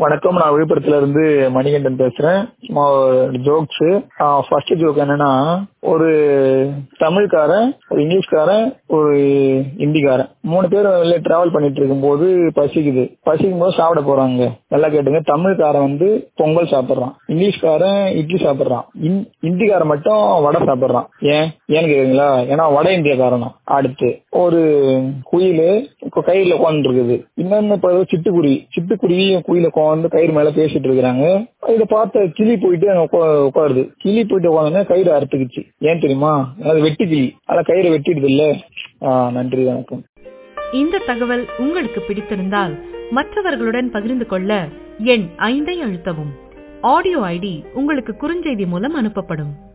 வணக்கம் நான் விழுப்புரத்துல இருந்து மணிகண்டன் பேசுறேன் சும்மா ஜோக்ஸ் ஃபர்ஸ்ட் ஜோக் என்னன்னா ஒரு தமிழ்காரன் ஒரு இங்கிலீஷ்காரன் ஒரு ஹிந்திக்காரன் மூணு பேர் வெளில டிராவல் பண்ணிட்டு இருக்கும்போது பசிக்குது பசிக்கும் போது சாப்பிட போறாங்க நல்லா கேட்டுங்க தமிழ்காரன் வந்து பொங்கல் சாப்பிடுறான் இங்கிலீஷ்காரன் இட்லி சாப்பிடுறான் ஹிந்- ஹிந்திக்காரன் மட்டும் வடை சாப்பிடுறான் ஏன் ஏன்னு கேக்குறீங்களா ஏன்னா வட இந்தியக்காரனா அடுத்து ஒரு குயில் கயிறுல உட்கார்ந்து இருக்குது இன்னொன்னு இப்ப ஏதோ சிட்டுக்குருவி சிட்டுக்குருவியும் குயில உட்காந்து கயிறு மேல பேசிட்டு இருக்கிறாங்க இதை பார்த்த கிளி போயிட்டு அங்க உட்கா- உட்காருது கிளி போயிட்டு உட்காந்து கயிறு அறுத்துக்குச்சு ஏன் தெரியுமா அது வெட்டி கிளி அத கயிறை வெட்டிடுது இல்ல ஆஹ் நன்றி வணக்கம் இந்த தகவல் உங்களுக்கு பிடித்திருந்தால் மற்றவர்களுடன் பகிர்ந்து கொள்ள எண் ஐந்தை அழுத்தவும் ஆடியோ ஐடி உங்களுக்கு குறுஞ்செய்தி மூலம் அனுப்பப்படும்